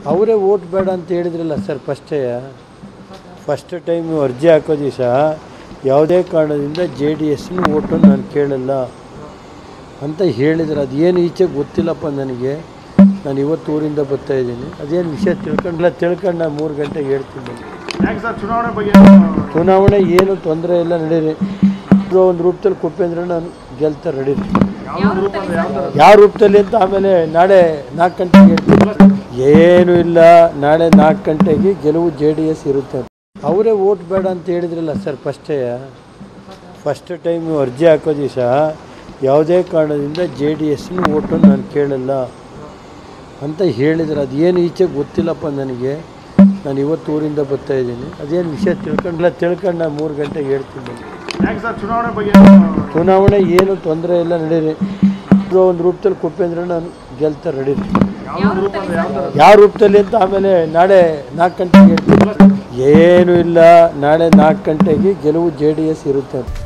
ಅವರೇ ಓಟ್ ಬೇಡ ಅಂತ ಹೇಳಿದ್ರಲ್ಲ ಸರ್ ಫಸ್ಟೇ ಫಸ್ಟ್ ಟೈಮ್ ಅರ್ಜಿ ಹಾಕೋ ದಿವಸ ಯಾವುದೇ ಕಾರಣದಿಂದ ಜೆ ಡಿ ಎಸ್ನ ಓಟು ನಾನು ಕೇಳಲ್ಲ ಅಂತ ಹೇಳಿದ್ರು ಅದೇನು ಈಚೆ ಗೊತ್ತಿಲ್ಲಪ್ಪ ನನಗೆ ನಾನು ಇವತ್ತು ಊರಿಂದ ಬರ್ತಾ ಇದ್ದೀನಿ ಅದೇನು ವಿಷಯ ತಿಳ್ಕೊಂಡ್ಲ ತಿಳ್ಕೊಂಡು ನಾನು ಮೂರು ಗಂಟೆಗೆ ಹೇಳ್ತೀನಿ ಯಾಕೆ ಸರ್ ಚುನಾವಣೆ ಬಗ್ಗೆ ಚುನಾವಣೆ ಏನು ತೊಂದರೆ ಇಲ್ಲ ನಡೀರಿ ಒಂದು ರೂಪದಲ್ಲಿ ಕೊಪ್ಪೆ ನಾನು ಗೆಲ್ತಾ ನಡೀರಿ ಯಾವ ರೂಪ ಅಂದ್ರೆ ಯಾವ ಥರ ಯಾವ ರೂಪದಲ್ಲಿ ಅಂತ ಆಮೇಲೆ ನಾಳೆ ನಾಲ್ಕು ಗಂಟೆಗೆ ಹೇಳ್ತೀನಿ ಏನು ಇಲ್ಲ ನಾಳೆ ನಾಲ್ಕು ಗಂಟೆಗೆ ಗೆಲುವು ಜೆ ಡಿ ಎಸ್ ಇರುತ್ತೆ ಅವರೇ ಓಟ್ ಬೇಡ ಅಂತ ಹೇಳಿದ್ರಲ್ಲ ಸರ್ ಫಸ್ಟೇ ಫಸ್ಟ್ ಟೈಮ್ ಅರ್ಜಿ ಹಾಕೋ ದಿವಸ ಯಾವುದೇ ಕಾರಣದಿಂದ ಜೆ ಡಿ ಎಸ್ನ ಓಟು ನಾನು ಕೇಳಲ್ಲ ಅಂತ ಹೇಳಿದ್ರು ಅದೇನು ಈಚೆ ಗೊತ್ತಿಲ್ಲಪ್ಪ ನನಗೆ ನಾನು ಇವತ್ತು ಊರಿಂದ ಬರ್ತಾ ಇದ್ದೀನಿ ಅದೇನು ವಿಷಯ ತಿಳ್ಕೊಂಡ್ಲ ತಿಳ್ಕೊಂಡು ನಾನು ಮೂರು ಗಂಟೆಗೆ ಹೇಳ್ತೀನಿ ಯಾಕೆ ಸರ್ ಚುನಾವಣೆ ಬಗ್ಗೆ ಚುನಾವಣೆ ಏನು ತೊಂದರೆ ಇಲ್ಲ ನಡೀರಿ ಒಂದು ರೂಪದಲ್ಲಿ ಕೊಪ್ಪೆ ನಾನು ಗೆಲ್ತಾ ನಡೀರಿ ಯಾವ ರೂಪ ಅಂದ್ರೆ ಯಾವ ಥರ ಯಾವ ರೂಪದಲ್ಲಿ ಅಂತ ಆಮೇಲೆ ನಾಳೆ ನಾಲ್ಕು ಗಂಟೆಗೆ ಹೇಳ್ತೀನಿ ಏನು ಇಲ್ಲ ನಾಳೆ ನಾಲ್ಕು ಗಂಟೆಗೆ ಗೆಲುವು ಜೆ ಡಿ ಎಸ್ ಇರುತ್ತೆ